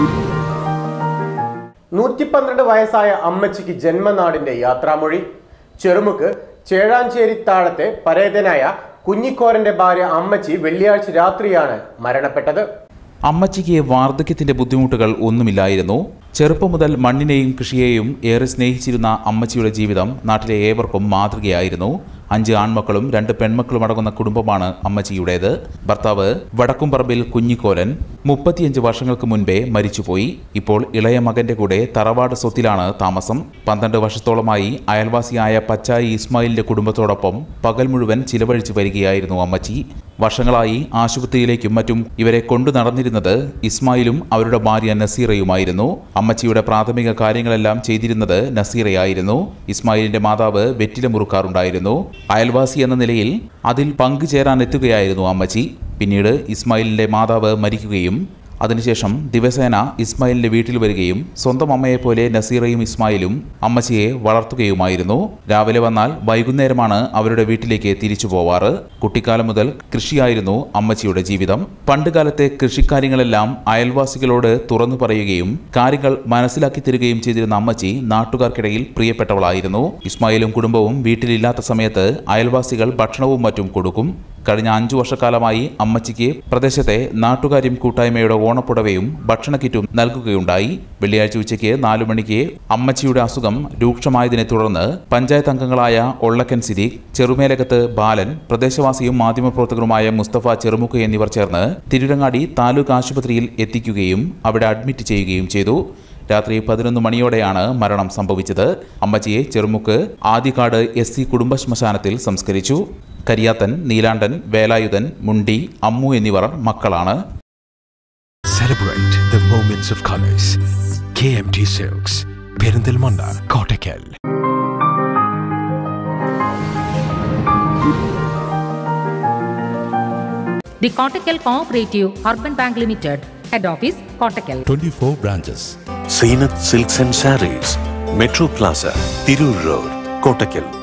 നൂറ്റി പന്ത്രണ്ട് വയസ്സായ അമ്മച്ചിക്ക് ജന്മനാടിന്റെ യാത്രാമൊഴി ചെറുമുക്ക് ചേഴാഞ്ചേരി താഴത്തെ പരേതനായ കുഞ്ഞിക്കോരന്റെ ഭാര്യ അമ്മച്ചി വെള്ളിയാഴ്ച രാത്രിയാണ് മരണപ്പെട്ടത് അമ്മച്ചിക്ക് വാർദ്ധക്യത്തിന്റെ ബുദ്ധിമുട്ടുകൾ ഒന്നുമില്ലായിരുന്നു ചെറുപ്പം മുതൽ മണ്ണിനെയും കൃഷിയെയും ഏറെ സ്നേഹിച്ചിരുന്ന അമ്മച്ചിയുടെ ജീവിതം നാട്ടിലെ ഏവർക്കും മാതൃകയായിരുന്നു അഞ്ച് ആൺമക്കളും രണ്ട് പെൺമക്കളും അടങ്ങുന്ന കുടുംബമാണ് അമ്മച്ചിയുടേത് ഭർത്താവ് വടക്കുംപറമ്പിൽ കുഞ്ഞിക്കോലൻ മുപ്പത്തിയഞ്ച് വർഷങ്ങൾക്ക് മുൻപേ മരിച്ചുപോയി ഇപ്പോൾ ഇളയ മകന്റെ കൂടെ തറവാട് സ്വത്തിലാണ് താമസം പന്ത്രണ്ട് വർഷത്തോളമായി അയൽവാസിയായ പച്ചായി ഇസ്മായിലിന്റെ കുടുംബത്തോടൊപ്പം പകൽ മുഴുവൻ ചിലവഴിച്ചു വരികയായിരുന്നു അമ്മച്ചി വർഷങ്ങളായി ആശുപത്രിയിലേക്കും മറ്റും ഇവരെ കൊണ്ടു നടന്നിരുന്നത് ഇസ്മായിലും അവരുടെ ഭാര്യ നസീറയുമായിരുന്നു അമ്മച്ചിയുടെ പ്രാഥമിക കാര്യങ്ങളെല്ലാം ചെയ്തിരുന്നത് നസീറയായിരുന്നു ഇസ്മായിലിന്റെ മാതാവ് വെറ്റില മുറുക്കാറുണ്ടായിരുന്നു അയൽവാസി എന്ന നിലയിൽ അതിൽ പങ്കുചേരാൻ എത്തുകയായിരുന്നു അമ്മച്ചി പിന്നീട് ഇസ്മായിലിന്റെ മാതാവ് മരിക്കുകയും അതിനുശേഷം ദിവസേന ഇസ്മായിലിന്റെ വീട്ടിൽ വരികയും സ്വന്തം അമ്മയെപ്പോലെ നസീറയും ഇസ്മായിലും അമ്മച്ചിയെ വളർത്തുകയുമായിരുന്നു രാവിലെ വന്നാൽ വൈകുന്നേരമാണ് അവരുടെ വീട്ടിലേക്ക് തിരിച്ചു പോവാറ് കുട്ടിക്കാലം മുതൽ കൃഷിയായിരുന്നു അമ്മച്ചിയുടെ ജീവിതം പണ്ടുകാലത്തെ കൃഷിക്കാര്യങ്ങളെല്ലാം അയൽവാസികളോട് തുറന്നു പറയുകയും കാര്യങ്ങൾ മനസ്സിലാക്കി തരികയും ചെയ്തിരുന്ന അമ്മച്ചി നാട്ടുകാർക്കിടയിൽ പ്രിയപ്പെട്ടവളായിരുന്നു ഇസ്മായിലും കുടുംബവും വീട്ടിലില്ലാത്ത സമയത്ത് അയൽവാസികൾ ഭക്ഷണവും മറ്റും കൊടുക്കും കഴിഞ്ഞ അഞ്ചു വർഷക്കാലമായി അമ്മച്ചിക്ക് പ്രദേശത്തെ നാട്ടുകാര്യം കൂട്ടായ്മയുടെ ഓണപ്പുടവയും ഭക്ഷണ കിറ്റും നൽകുകയുണ്ടായി വെള്ളിയാഴ്ച ഉച്ചയ്ക്ക് നാലു മണിക്ക് അമ്മച്ചിയുടെ അസുഖം രൂക്ഷമായതിനെ തുടർന്ന് പഞ്ചായത്ത് അംഗങ്ങളായ ഒള്ളക്കൻ സിദ്ദീഖ് ചെറുമേലകത്ത് ബാലൻ പ്രദേശവാസിയും മാധ്യമപ്രവർത്തകരുമായ മുസ്തഫ ചെറുമുക്ക് എന്നിവർ ചേർന്ന് തിരുരങ്ങാടി താലൂക്ക് ആശുപത്രിയിൽ എത്തിക്കുകയും അവിടെ അഡ്മിറ്റ് ചെയ്യുകയും ചെയ്തു രാത്രി പതിനൊന്ന് മണിയോടെയാണ് മരണം സംഭവിച്ചത് അമ്മച്ചിയെ ചെറുമുക്ക് ആദിക്കാട് എസ് സി കുടുംബ ശ്മശാനത്തിൽ സംസ്കരിച്ചു കരിയാത്തൻ നീലാണ്ടൻ വേലായുധൻ മുണ്ടി അമ്മു എന്നിവർ മക്കളാണ് Celebrate the moments of colors. KMT Silks, Perindalmanda, Kottakkal. The Kottakkal Cooperative Urban Bank Limited, Head Office, Kottakkal. 24 branches. Seenat Silks and Sarees, Metro Plaza, Tirur Road, Kottakkal.